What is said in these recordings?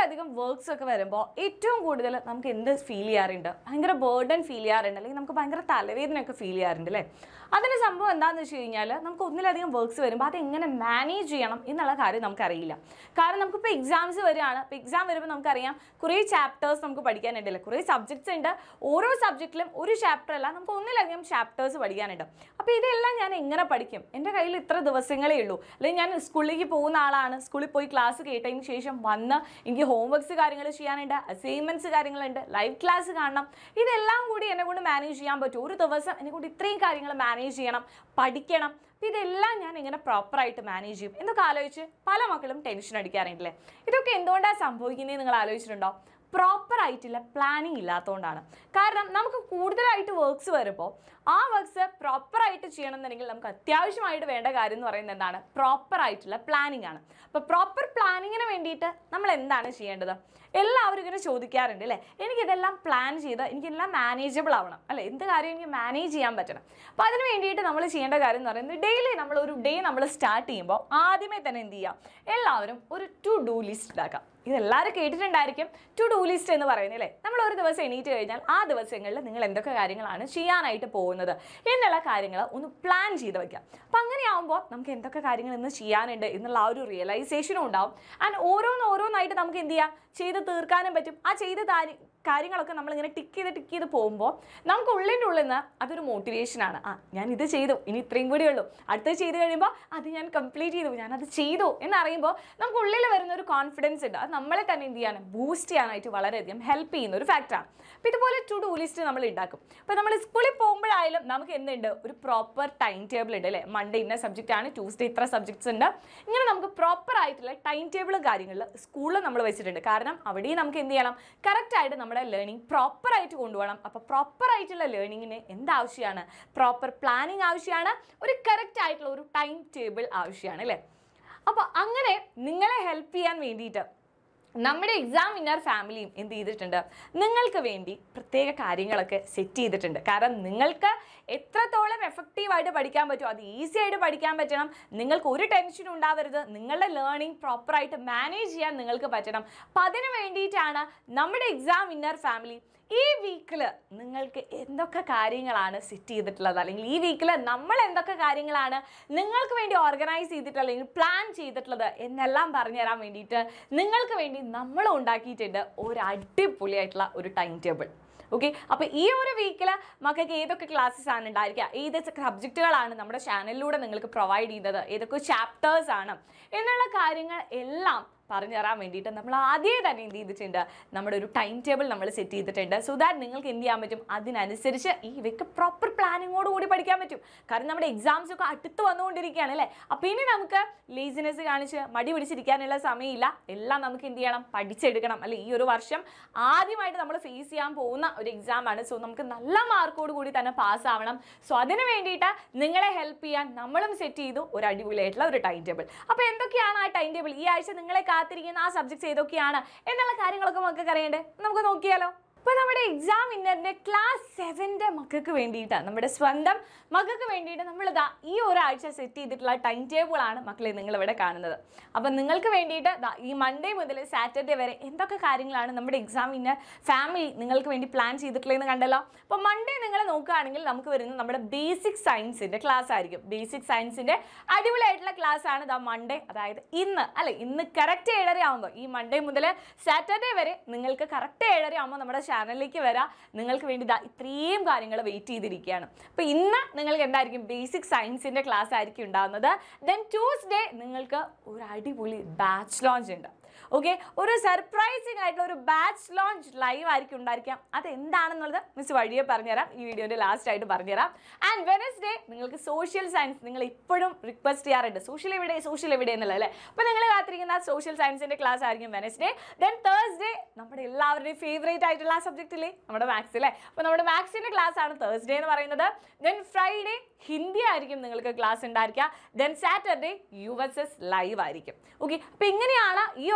ഒന്നിലധികം വർക്ക്സ് ഒക്കെ വരുമ്പോൾ ഏറ്റവും കൂടുതൽ നമുക്ക് എന്ത് ഫീൽ ചെയ്യാറുണ്ട് ഭയങ്കര ബേർഡൻ ഫീൽ ചെയ്യാറുണ്ട് അല്ലെങ്കിൽ നമുക്ക് ഭയങ്കര തലവേദനയൊക്കെ ഫീൽ ചെയ്യാറുണ്ട് അല്ലേ അതിന് സംഭവം എന്താണെന്ന് വെച്ച് കഴിഞ്ഞാൽ നമുക്ക് ഒന്നിലധികം വർക്ക്സ് വരുമ്പോൾ അത് എങ്ങനെ മാനേജ് ചെയ്യണം എന്നുള്ള കാര്യം നമുക്കറിയില്ല കാരണം നമുക്കിപ്പോൾ എക്സാംസ് വരികയാണ് ഇപ്പോൾ എക്സാം വരുമ്പോൾ നമുക്കറിയാം കുറേ ചാപ്റ്റേഴ്സ് നമുക്ക് പഠിക്കാനുണ്ടല്ലേ കുറേ സബ്ജക്ട്സ് ഉണ്ട് ഓരോ സബ്ജക്റ്റിലും ഒരു ചാപ്റ്റർ അല്ല നമുക്ക് ഒന്നിലധികം ചാപ്റ്റേഴ്സ് പഠിക്കാനുണ്ട് അപ്പോൾ ഇതെല്ലാം ഞാൻ എങ്ങനെ പഠിക്കും എൻ്റെ കയ്യിൽ ഇത്ര ദിവസങ്ങളേ ഉള്ളൂ അല്ലെങ്കിൽ ഞാൻ സ്കൂളിലേക്ക് പോകുന്ന ആളാണ് സ്കൂളിൽ പോയി ക്ലാസ് കേട്ടതിന് ശേഷം വന്ന് എനിക്ക് ഹോംവർക്സ് കാര്യങ്ങൾ ചെയ്യാനുണ്ട് അസൈൻമെൻറ്റ്സ് കാര്യങ്ങളുണ്ട് ലൈവ് ക്ലാസ് കാണണം ഇതെല്ലാം കൂടി എന്നെ കൊണ്ട് മാനേജ് ചെയ്യാൻ പറ്റും ഒരു ദിവസം എന്നെ കൊണ്ട് ഇത്രയും കാര്യങ്ങൾ മാനേജ് ചെയ്യണം പഠിക്കണം അപ്പോൾ ഇതെല്ലാം ഞാൻ എങ്ങനെ പ്രോപ്പറായിട്ട് മാനേജ് ചെയ്യും എന്നൊക്കെ ആലോചിച്ച് പല മക്കളും ടെൻഷൻ അടിക്കാറുണ്ടല്ലേ ഇതൊക്കെ എന്തുകൊണ്ടാണ് സംഭവിക്കുന്നത് നിങ്ങൾ ആലോചിച്ചിട്ടുണ്ടോ പ്രോപ്പർ ആയിട്ടുള്ള പ്ലാനിങ് ഇല്ലാത്തതുകൊണ്ടാണ് കാരണം നമുക്ക് കൂടുതലായിട്ട് വർക്ക്സ് വരുമ്പോൾ ആ വർക്ക്സ് പ്രോപ്പറായിട്ട് ചെയ്യണമെന്നുണ്ടെങ്കിൽ നമുക്ക് അത്യാവശ്യമായിട്ട് വേണ്ട കാര്യം എന്ന് പറയുന്നത് എന്താണ് പ്രോപ്പർ ആയിട്ടുള്ള പ്ലാനിങ് ആണ് അപ്പോൾ പ്രോപ്പർ പ്ലാനിങ്ങിന് വേണ്ടിയിട്ട് നമ്മൾ എന്താണ് ചെയ്യേണ്ടത് എല്ലാവരും ഇങ്ങനെ ചോദിക്കാറുണ്ട് അല്ലേ എനിക്കിതെല്ലാം പ്ലാൻ ചെയ്ത് എനിക്കെല്ലാം മാനേജബിൾ ആവണം അല്ലേ എന്ത് കാര്യം എനിക്ക് മാനേജ് ചെയ്യാൻ പറ്റണം അപ്പോൾ അതിന് വേണ്ടിയിട്ട് നമ്മൾ ചെയ്യേണ്ട കാര്യം എന്ന് പറയുന്നത് ഡെയിലി നമ്മൾ ഒരു ഡേ നമ്മൾ സ്റ്റാർട്ട് ചെയ്യുമ്പോൾ ആദ്യമേ തന്നെ എന്ത് ചെയ്യാം എല്ലാവരും ഒരു ടു ഡു ലിസ്റ്റ് ഉണ്ടാക്കാം ഇതെല്ലാവരും കേട്ടിട്ടുണ്ടായിരിക്കും ടു ഡു ലിസ്റ്റ് എന്ന് പറയുന്നത് അല്ലേ നമ്മൾ ഒരു ദിവസം എണീറ്റ് കഴിഞ്ഞാൽ ആ ദിവസങ്ങളിൽ നിങ്ങൾ എന്തൊക്കെ കാര്യങ്ങളാണ് ചെയ്യാനായിട്ട് പോകുന്നത് എന്നുള്ള കാര്യങ്ങൾ ഒന്ന് പ്ലാൻ ചെയ്ത് വെക്കാം അപ്പം അങ്ങനെയാവുമ്പോൾ നമുക്ക് എന്തൊക്കെ കാര്യങ്ങൾ ഇന്ന് ചെയ്യാനുണ്ട് എന്നുള്ള ആ ഒരു റിയലൈസേഷനും ഉണ്ടാവും ആൻഡ് ഓരോന്ന് ഓരോന്നായിട്ട് നമുക്ക് എന്ത് ചെയ്യാം ചെയ്ത് തീർക്കാനും പറ്റും ആ ചെയ്ത താരി- കാര്യങ്ങളൊക്കെ നമ്മളിങ്ങനെ ടിക്ക് ചെയ്ത് ടിക്ക് ചെയ്ത് പോകുമ്പോൾ നമുക്ക് ഉള്ളിൻ്റെ ഉള്ളിൽ നിന്ന് അതൊരു മോട്ടിവേഷനാണ് ആ ഞാൻ ഇത് ചെയ്തു ഇനി ഇത്രയും കൂടി ഉള്ളൂ അടുത്തത് ചെയ്ത് കഴിയുമ്പോൾ അത് ഞാൻ കംപ്ലീറ്റ് ചെയ്തു ഞാനത് ചെയ്തു എന്നറിയുമ്പോൾ നമുക്ക് ഉള്ളിൽ വരുന്ന ഒരു കോൺഫിഡൻസ് ഉണ്ട് അത് നമ്മളെ തന്നെ എന്ത് ചെയ്യാൻ ബൂസ്റ്റ് ചെയ്യാനായിട്ട് വളരെയധികം ഹെൽപ്പ് ചെയ്യുന്ന ഒരു ഫാക്ടറാണ് അപ്പോൾ ഇതുപോലെ ടു ഡു ലിസ്റ്റ് നമ്മൾ ഉണ്ടാക്കും അപ്പോൾ നമ്മൾ സ്കൂളിൽ പോകുമ്പോഴായാലും നമുക്ക് എന്തുണ്ട് ഒരു പ്രോപ്പർ ടൈം ടേബിൾ ഉണ്ട് അല്ലേ മൺഡേ ഇന്ന സബ്ജക്റ്റ് ആണ് ട്യൂസ്ഡേ ഇത്ര സബ്ജക്ട്സ് ഉണ്ട് ഇങ്ങനെ നമുക്ക് പ്രോപ്പർ ആയിട്ടുള്ള ടൈം ടേബിളും കാര്യങ്ങളിൽ സ്കൂളിൽ നമ്മൾ വെച്ചിട്ടുണ്ട് കാരണം അവിടെയും നമുക്ക് എന്ത് ചെയ്യണം കറക്റ്റ് ആയിട്ട് നമ്മുടെ ലേണിംഗ് പ്രോപ്പർ ആയിട്ട് കൊണ്ടുപോകണം അപ്പോൾ പ്രോപ്പർ ആയിട്ടുള്ള ലേണിങ്ങിന് എന്താവശ്യമാണ് പ്രോപ്പർ പ്ലാനിങ് ആവശ്യമാണ് ഒരു കറക്റ്റ് ആയിട്ടുള്ള ഒരു ടൈം ടേബിൾ ആവശ്യമാണ് അല്ലേ അപ്പോൾ അങ്ങനെ നിങ്ങളെ ഹെൽപ്പ് ചെയ്യാൻ വേണ്ടിയിട്ട് നമ്മുടെ എക്സാം ഇന്നർ ഫാമിലിയും എന്ത് ചെയ്തിട്ടുണ്ട് നിങ്ങൾക്ക് വേണ്ടി പ്രത്യേക കാര്യങ്ങളൊക്കെ സെറ്റ് ചെയ്തിട്ടുണ്ട് കാരണം നിങ്ങൾക്ക് എത്രത്തോളം എഫക്റ്റീവായിട്ട് പഠിക്കാൻ പറ്റുമോ അത് ഈസി ആയിട്ട് പഠിക്കാൻ പറ്റണം നിങ്ങൾക്ക് ഒരു ടെൻഷനും ഉണ്ടാവരുത് നിങ്ങളുടെ ലേണിംഗ് പ്രോപ്പറായിട്ട് മാനേജ് ചെയ്യാൻ നിങ്ങൾക്ക് പറ്റണം അപ്പം അതിന് വേണ്ടിയിട്ടാണ് നമ്മുടെ എക്സാം ഇന്നർ ഫാമിലി ഈ വീക്കിൽ നിങ്ങൾക്ക് എന്തൊക്കെ കാര്യങ്ങളാണ് സെറ്റ് ചെയ്തിട്ടുള്ളത് അല്ലെങ്കിൽ ഈ വീക്കിൽ നമ്മൾ എന്തൊക്കെ കാര്യങ്ങളാണ് നിങ്ങൾക്ക് വേണ്ടി ഓർഗനൈസ് ചെയ്തിട്ടുള്ളത് അല്ലെങ്കിൽ പ്ലാൻ ചെയ്തിട്ടുള്ളത് എന്നെല്ലാം പറഞ്ഞു തരാൻ വേണ്ടിയിട്ട് നിങ്ങൾക്ക് വേണ്ടി നമ്മൾ ഉണ്ടാക്കിയിട്ടുണ്ട് ഒരു അടിപൊളിയായിട്ടുള്ള ഒരു ടൈം ടേബിൾ ഓക്കെ അപ്പോൾ ഈ ഒരു വീക്കിൽ മക്കൾക്ക് ഏതൊക്കെ ക്ലാസ്സസ് ആണ് ഉണ്ടായിരിക്കുക ഏത് സബ്ജക്റ്റുകളാണ് നമ്മുടെ ചാനലിലൂടെ നിങ്ങൾക്ക് പ്രൊവൈഡ് ചെയ്യുന്നത് ഏതൊക്കെ ചാപ്റ്റേഴ്സ് ആണ് എന്നുള്ള കാര്യങ്ങൾ എല്ലാം പറഞ്ഞു തരാൻ വേണ്ടിയിട്ട് നമ്മൾ ആദ്യമേ തന്നെ എന്ത് ചെയ്തിട്ടുണ്ട് നമ്മുടെ ഒരു ടൈം ടേബിൾ നമ്മൾ സെറ്റ് ചെയ്തിട്ടുണ്ട് സോ ദാറ്റ് നിങ്ങൾക്ക് എന്ത് ചെയ്യാൻ പറ്റും അതിനനുസരിച്ച് ഈ ഇവയ്ക്ക് പ്രോപ്പർ പ്ലാനിങ്ങോട് കൂടി പഠിക്കാൻ പറ്റും കാരണം നമ്മുടെ എക്സാംസ് ഒക്കെ അടുത്ത് വന്നുകൊണ്ടിരിക്കുകയാണ് അല്ലേ അപ്പോൾ ഇനി നമുക്ക് ലേസിനെസ് കാണിച്ച് മടി പിടിച്ചിരിക്കാനുള്ള സമയമില്ല എല്ലാം നമുക്ക് എന്ത് ചെയ്യണം പഠിച്ചെടുക്കണം അല്ലെ ഈ ഒരു വർഷം ആദ്യമായിട്ട് നമ്മൾ ഫേസ് ചെയ്യാൻ പോകുന്ന ഒരു എക്സാം ആണ് സോ നമുക്ക് നല്ല മാർക്കോട് കൂടി തന്നെ പാസ് ആവണം സോ അതിന് വേണ്ടിയിട്ട് നിങ്ങളെ ഹെൽപ്പ് ചെയ്യാൻ നമ്മളും സെറ്റ് ചെയ്തു ഒരു അടിപൊളിയായിട്ടുള്ള ഒരു ടൈം ടേബിൾ അപ്പോൾ എന്തൊക്കെയാണ് ആ ടൈം ടേബിൾ ഈ ആഴ്ച നിങ്ങളെ കാത്തിരിക്കുന്ന ആ സബ്ജക്ട്സ് ഏതൊക്കെയാണ് എന്നുള്ള കാര്യങ്ങളൊക്കെ മക്കൾക്ക് അറിയണ്ടേ നമുക്ക് നോക്കിയാലോ അപ്പോൾ നമ്മുടെ എക്സാം ഇന്നറിൻ്റെ ക്ലാസ് സെവൻ്റെ മക്കൾക്ക് വേണ്ടിയിട്ട് നമ്മുടെ സ്വന്തം മക്കൾക്ക് വേണ്ടിയിട്ട് നമ്മളിതാ ഈ ഒരാഴ്ച സെറ്റ് ചെയ്തിട്ടുള്ള ടൈം ടേബിളാണ് മക്കളെ നിങ്ങളിവിടെ കാണുന്നത് അപ്പം നിങ്ങൾക്ക് വേണ്ടിയിട്ട് ദാ ഈ മൺഡേ മുതൽ സാറ്റർഡേ വരെ എന്തൊക്കെ കാര്യങ്ങളാണ് നമ്മുടെ എക്സാം ഇന്നർ ഫാമിലി നിങ്ങൾക്ക് വേണ്ടി പ്ലാൻ ചെയ്തിട്ടുള്ളതെന്ന് കണ്ടല്ലോ അപ്പോൾ മൺഡേ നിങ്ങൾ നോക്കുകയാണെങ്കിൽ നമുക്ക് വരുന്നത് നമ്മുടെ ബേസിക് സയൻസിൻ്റെ ക്ലാസ് ആയിരിക്കും ബേസിക് സയൻസിൻ്റെ അടിപൊളിയായിട്ടുള്ള ക്ലാസ് ആണ് ദാ മൺഡേ അതായത് ഇന്ന് അല്ലെ ഇന്ന് കറക്റ്റ് ഏഴര ആകുമ്പോൾ ഈ മൺഡേ മുതൽ സാറ്റർഡേ വരെ നിങ്ങൾക്ക് കറക്റ്റ് ഏഴര ആകുമ്പോൾ നമ്മുടെ ചാനലിലേക്ക് വരാം നിങ്ങൾക്ക് വേണ്ടി ദാ ഇത്രയും കാര്യങ്ങൾ വെയിറ്റ് ചെയ്തിരിക്കുകയാണ് അപ്പോൾ ഇന്ന് നിങ്ങൾക്ക് എന്തായിരിക്കും ബേസിക് സയൻസിൻ്റെ ക്ലാസ് ആയിരിക്കും ഉണ്ടാകുന്നത് ദെൻ ട്യൂസ്ഡേ നിങ്ങൾക്ക് ഒരു അടിപൊളി ബാച്ച് ലോഞ്ച് ഉണ്ട് ഓക്കെ ഒരു സർപ്രൈസിങ് ആയിട്ടുള്ള ഒരു ബാച്ച് ലോഞ്ച് ലൈവ് ആയിരിക്കും ഉണ്ടായിരിക്കാം അത് എന്താണെന്നുള്ളത് മിസ് വഴിയെ പറഞ്ഞുതരാം ഈ വീഡിയോൻ്റെ ലാസ്റ്റ് ആയിട്ട് പറഞ്ഞുതരാം ആൻഡ് വെനസ്ഡേ നിങ്ങൾക്ക് സോഷ്യൽ സയൻസ് നിങ്ങൾ ഇപ്പോഴും റിക്വസ്റ്റ് ചെയ്യാറുണ്ട് സോഷ്യൽ എവിടെ സോഷ്യൽ എവിടെ എന്നുള്ളത് അല്ലേ അപ്പോൾ നിങ്ങൾ കാത്തിരിക്കുന്ന സോഷ്യൽ സയൻസിൻ്റെ ക്ലാസ് ആയിരിക്കും വെനസ്ഡേ ദെൻ തേഴ്സ്ഡേ നമ്മുടെ എല്ലാവരുടെയും ഫേവറേറ്റ് ആയിട്ടുള്ള ആ സബ്ജക്റ്റ് ഇല്ലേ നമ്മുടെ മാത്സ് അല്ലേ അപ്പോൾ നമ്മുടെ മാത്സിൻ്റെ ക്ലാസ് ആണ് തേഴ്സ്ഡേ എന്ന് പറയുന്നത് ദെൻ ഫ്രൈഡേ ഹിന്ദി ആയിരിക്കും നിങ്ങൾക്ക് ക്ലാസ് ഉണ്ടായിരിക്കുക then Saturday U S S live ആയിരിക്കും ഓക്കെ അപ്പോൾ ഇങ്ങനെയാണ് ഈ ഒരു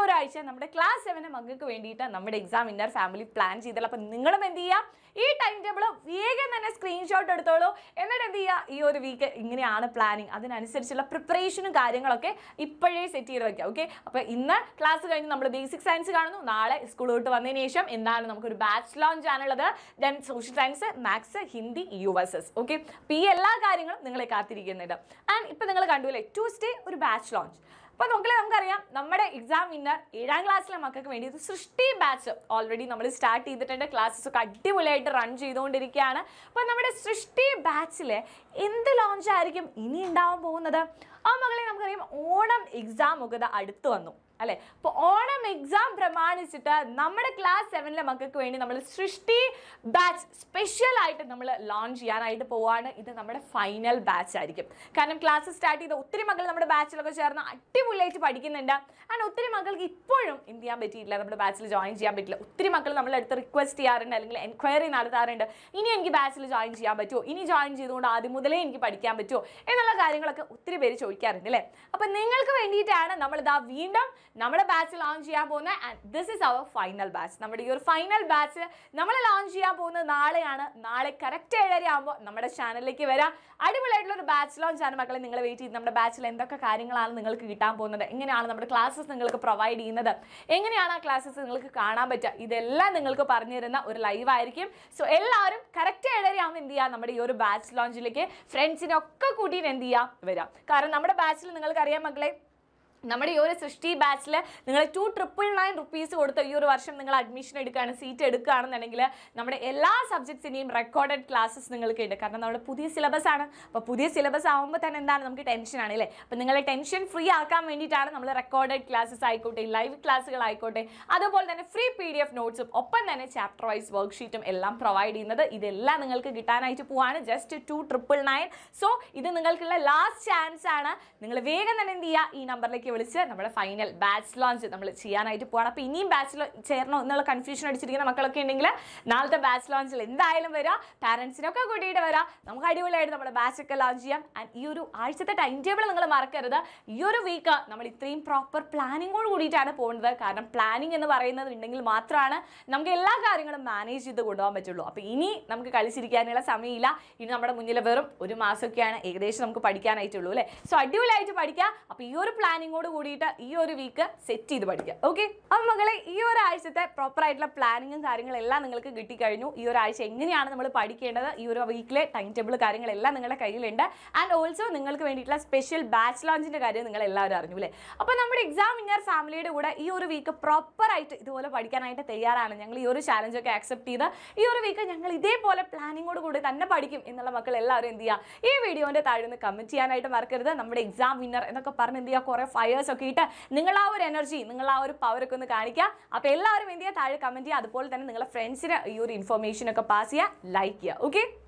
ഒരാഴ്ച നമ്മുടെ ക്ലാസ് സെവന് മക്കൾക്ക് വേണ്ടിയിട്ട് നമ്മുടെ എക്സാം ഇന്നർ ഫാമിലി പ്ലാൻ ചെയ്തല്ലോ അപ്പം നിങ്ങളും എന്ത് ചെയ്യുക ഈ ടൈം ടേബിൾ വേഗം തന്നെ സ്ക്രീൻഷോട്ട് എടുത്തോളൂ എന്നിട്ട് എന്ത് ചെയ്യുക ഈ ഒരു വീക്ക് ഇങ്ങനെയാണ് പ്ലാനിങ് അതിനനുസരിച്ചുള്ള പ്രിപ്പറേഷനും കാര്യങ്ങളൊക്കെ ഇപ്പോഴേ സെറ്റ് ചെയ്ത് വെക്കുക ഓക്കെ അപ്പോൾ ഇന്ന് ക്ലാസ് കഴിഞ്ഞ് നമ്മൾ ബേസിക് സയൻസ് കാണുന്നു നാളെ സ്കൂൾ വിട്ട് വന്നതിന് ശേഷം എന്താണ് നമുക്കൊരു ബാച്ച് ലോഞ്ച് ആണുള്ളത് then social science maths Hindi U S S okay അപ്പോൾ ഈ എല്ലാ കാര്യങ്ങളും നിങ്ങളെ കാത്തിരിക്കുന്നുണ്ട് ആൻഡ് ഇപ്പം നിങ്ങൾ കണ്ടുല്ലേ ട്യൂസ്ഡേ ഒരു ബാച്ച് ലോഞ്ച് അപ്പോൾ നോക്കിയാൽ നമുക്കറിയാം നമ്മുടെ എക്സാം വിന്നർ ഏഴാം ക്ലാസ്സിലെ മക്കൾക്ക് വേണ്ടി ഒരു സൃഷ്ടി ബാച്ച് ഓൾറെഡി നമ്മൾ സ്റ്റാർട്ട് ചെയ്തിട്ടുണ്ട് ക്ലാസ്സസ് ഒക്കെ അടിപൊളിയായിട്ട് റൺ ചെയ്തുകൊണ്ടിരിക്കുകയാണ് അപ്പോൾ നമ്മുടെ സൃഷ്ടി ബാച്ചിൽ എന്ത് ലോഞ്ച് ആയിരിക്കും ഇനി ഉണ്ടാവാൻ പോകുന്നത് ആ മകളെ നമുക്കറിയാം ഓണം എക്സാം ഒക്കെ ദാ അടുത്ത് വന്നു അല്ലെ അപ്പോൾ ഓണം എക്സാം പ്രമാണിച്ചിട്ട് നമ്മുടെ ക്ലാസ് സെവനിലെ മക്കൾക്ക് വേണ്ടി നമ്മൾ സൃഷ്ടി ബാച്ച് സ്പെഷ്യൽ ആയിട്ട് നമ്മൾ ലോഞ്ച് ചെയ്യാനായിട്ട് പോവാണ് ഇത് നമ്മുടെ ഫൈനൽ ബാച്ച് ആയിരിക്കും കാരണം ക്ലാസ് സ്റ്റാർട്ട് ചെയ്ത ഒത്തിരി മക്കൾ നമ്മുടെ ബാച്ചിലൊക്കെ ചേർന്ന് അടിപൊളിയായിട്ട് പഠിക്കുന്നുണ്ട് ആൻഡ് ഒത്തിരി മക്കൾക്ക് ഇപ്പോഴും എന്ത് ചെയ്യാൻ പറ്റിയിട്ടില്ല നമ്മുടെ ബാച്ചിൽ ജോയിൻ ചെയ്യാൻ പറ്റില്ല ഒത്തിരി മക്കൾ നമ്മളെ അടുത്ത് റിക്വസ്റ്റ് ചെയ്യാറുണ്ട് അല്ലെങ്കിൽ എൻക്വയറി നടത്താറുണ്ട് ഇനി എനിക്ക് ബാച്ചിൽ ജോയിൻ ചെയ്യാൻ പറ്റുമോ ഇനി ജോയിൻ ചെയ്തുകൊണ്ട് ആദ്യം മുതലേ എനിക്ക് പഠിക്കാൻ പറ്റുമോ എന്നുള്ള കാര്യങ്ങളൊക്കെ ഒത്തിരി പേര് ചോദിക്കാറുണ്ട് അല്ലേ അപ്പം നിങ്ങൾക്ക് വേണ്ടിയിട്ടാണ് നമ്മൾ ഇതാ വീണ്ടും നമ്മുടെ ബാച്ച് ലോഞ്ച് ചെയ്യാൻ പോകുന്നത് and this is our final batch നമ്മുടെ ഈ ഒരു ഫൈനൽ ബാച്ച് നമ്മൾ ലോഞ്ച് ചെയ്യാൻ പോകുന്നത് നാളെയാണ് നാളെ കറക്റ്റ് ഏഴര ആകുമ്പോൾ നമ്മുടെ ചാനലിലേക്ക് വരാം അടിപൊളിയായിട്ടുള്ള ഒരു ബാച്ച് ലോഞ്ച് ആണ് മക്കളെ നിങ്ങൾ വെയിറ്റ് ചെയ്ത് നമ്മുടെ ബാച്ചിൽ എന്തൊക്കെ കാര്യങ്ങളാണ് നിങ്ങൾക്ക് കിട്ടാൻ പോകുന്നത് എങ്ങനെയാണ് നമ്മുടെ ക്ലാസ്സസ് നിങ്ങൾക്ക് പ്രൊവൈഡ് ചെയ്യുന്നത് എങ്ങനെയാണ് ആ ക്ലാസ്സസ് നിങ്ങൾക്ക് കാണാൻ പറ്റുക ഇതെല്ലാം നിങ്ങൾക്ക് പറഞ്ഞു തരുന്ന ഒരു ലൈവ് ആയിരിക്കും സോ എല്ലാവരും കറക്റ്റ് ഏഴര ആകുമ്പോൾ എന്ത് ചെയ്യുക നമ്മുടെ ഈ ഒരു ബാച്ച് ലോഞ്ചിലേക്ക് ഫ്രണ്ട്സിനെ ഒക്കെ കൂട്ടിയിട്ട് എന്ത് ചെയ്യുക വരാം കാരണം നമ്മുടെ ബാച്ചിൽ നിങ്ങൾക്കറിയാം മക്കളെ നമ്മുടെ ഈ ഒരു സൃഷ്ടി ബാച്ചിൽ നിങ്ങൾ ടു ട്രിപ്പിൾ നയൻ റുപ്പീസ് കൊടുത്ത് ഈ ഒരു വർഷം നിങ്ങൾ അഡ്മിഷൻ എടുക്കുകയാണ് സീറ്റ് എടുക്കുകയാണെന്നുണ്ടെങ്കിൽ നമ്മുടെ എല്ലാ സബ്ജക്ട്സിൻ്റെയും റെക്കോർഡഡ് ക്ലാസ്സസ് നിങ്ങൾക്ക് ഉണ്ട് കാരണം നമ്മുടെ പുതിയ സിലബസ് ആണ് അപ്പോൾ പുതിയ സിലബസ് ആകുമ്പോൾ തന്നെ എന്താണ് നമുക്ക് ടെൻഷനാണ് അല്ലേ അപ്പോൾ നിങ്ങളെ ടെൻഷൻ ഫ്രീ ആക്കാൻ വേണ്ടിയിട്ടാണ് നമ്മൾ റെക്കോർഡഡ് ക്ലാസ്സസ് ആയിക്കോട്ടെ ലൈവ് ക്ലാസ്സുകൾ ആയിക്കോട്ടെ അതുപോലെ തന്നെ ഫ്രീ പി ഡി എഫ് നോട്ട്സും ഒപ്പം തന്നെ ചാപ്റ്റർ വൈസ് വർക്ക്ഷീറ്റും എല്ലാം പ്രൊവൈഡ് ചെയ്യുന്നത് ഇതെല്ലാം നിങ്ങൾക്ക് കിട്ടാനായിട്ട് പോവാണ് just two triple nine so ഇത് നിങ്ങൾക്കുള്ള ലാസ്റ്റ് ചാൻസ് ആണ് നിങ്ങൾ വേഗം തന്നെ എന്ത് ചെയ്യുക ഈ നമ്പറിലേക്ക് വിളിച്ച് നമ്മുടെ ഫൈനൽ ബാച്ച് ലോഞ്ച് നമ്മൾ ചെയ്യാനായിട്ട് പോകണം അപ്പോൾ ഇനിയും ബാച്ചിൽ ചേരണോ എന്നുള്ള കൺഫ്യൂഷൻ അടിച്ചിരിക്കുന്ന മക്കളൊക്കെ ഉണ്ടെങ്കിൽ നാളത്തെ ബാച്ച് ലോഞ്ചിൽ എന്തായാലും വരാം പാരൻസിനൊക്കെ കൂട്ടിയിട്ട് വരാം നമുക്ക് അടിപൊളിയായിട്ട് നമ്മുടെ ബാച്ച് ഒക്കെ ലോഞ്ച് ചെയ്യാം ആൻഡ് ഈ ഒരു ആഴ്ചത്തെ ടൈം ടേബിൾ നിങ്ങൾ മറക്കരുത് ഈ ഒരു വീക്ക് നമ്മൾ ഇത്രയും പ്രോപ്പർ പ്ലാനിങ്ങോട് കൂടിയിട്ടാണ് പോകുന്നത് കാരണം പ്ലാനിങ് എന്ന് പറയുന്നത് ഉണ്ടെങ്കിൽ മാത്രമാണ് നമുക്ക് എല്ലാ കാര്യങ്ങളും മാനേജ് ചെയ്ത് കൊണ്ടുപോകാൻ പറ്റുള്ളൂ അപ്പോൾ ഇനി നമുക്ക് കളിച്ചിരിക്കാനുള്ള സമയമില്ല ഇനി നമ്മുടെ മുന്നിൽ വെറും ഒരു മാസമൊക്കെയാണ് ഏകദേശം നമുക്ക് പഠിക്കാനായിട്ടുള്ളൂ അല്ലേ സോ അടിപൊളിയായിട്ട് പഠിക്കുക അപ്പോൾ ഈ ഒരു പ്ലാനിങ്ങോട് കൂടിയിട്ട് ഈ ഒരു വീക്ക് സെറ്റ് ചെയ്ത് പഠിക്കുക ഓക്കെ അപ്പം മകളെ ഈ ഒരാഴ്ചത്തെ പ്രോപ്പർ ആയിട്ടുള്ള പ്ലാനിങ്ങും കാര്യങ്ങളെല്ലാം നിങ്ങൾക്ക് കിട്ടിക്കഴിഞ്ഞു ഈ ഒരാഴ്ച എങ്ങനെയാണ് നമ്മൾ പഠിക്കേണ്ടത് ഈ ഒരു വീക്കിലെ ടൈം ടേബിൾ കാര്യങ്ങളെല്ലാം നിങ്ങളുടെ കയ്യിലുണ്ട് ആൻഡ് ഓൾസോ നിങ്ങൾക്ക് വേണ്ടിയിട്ടുള്ള സ്പെഷ്യൽ ബാച്ച് ലോഞ്ചിൻ്റെ കാര്യം നിങ്ങൾ എല്ലാവരും അറിഞ്ഞു അല്ലേ അപ്പോൾ നമ്മുടെ എക്സാം ഇന്നർ ഫാമിലിയുടെ കൂടെ ഈ ഒരു വീക്ക് പ്രോപ്പർ ആയിട്ട് ഇതുപോലെ പഠിക്കാനായിട്ട് തയ്യാറാണ് ഞങ്ങൾ ഈ ഒരു ചാലഞ്ച് ഒക്കെ ആക്സെപ്റ്റ് ചെയ്ത് ഈ ഒരു വീക്ക് ഞങ്ങൾ ഇതേപോലെ പ്ലാനിങ്ങോട് കൂടി തന്നെ പഠിക്കും എന്നുള്ള മക്കൾ എല്ലാവരും എന്ത് ചെയ്യുക ഈ വീഡിയോൻ്റെ താഴെ നിന്ന് കമൻറ്റ് ചെയ്യാനായിട്ട് മറക്കരുത് നമ്മുടെ എക്സാം വിന്നർ എന്നൊക്കെ പറഞ്ഞ് എന്ത് ചെയ്യുക കുറേ ഫയേഴ്സ് ഒക്കെ ഇട്ട് നിങ്ങൾ ആ ഒരു എനർജി നിങ്ങൾ ആ ഒരു പവർ ഒക്കെ ഒന്ന് കാണിക്കുക അപ്പോൾ എല്ലാവരും എന്ത് ചെയ്യുക താഴെ കമൻറ്റ് ചെയ്യുക അതുപോലെ തന്നെ നിങ്ങളുടെ ഫ്രണ്ട്സിന് ഈ ഒരു ഇൻഫർമേഷൻ ഒക്കെ പാസ് ചെയ്യുക ലൈക്ക് ചെയ്യുക ഓക്കെ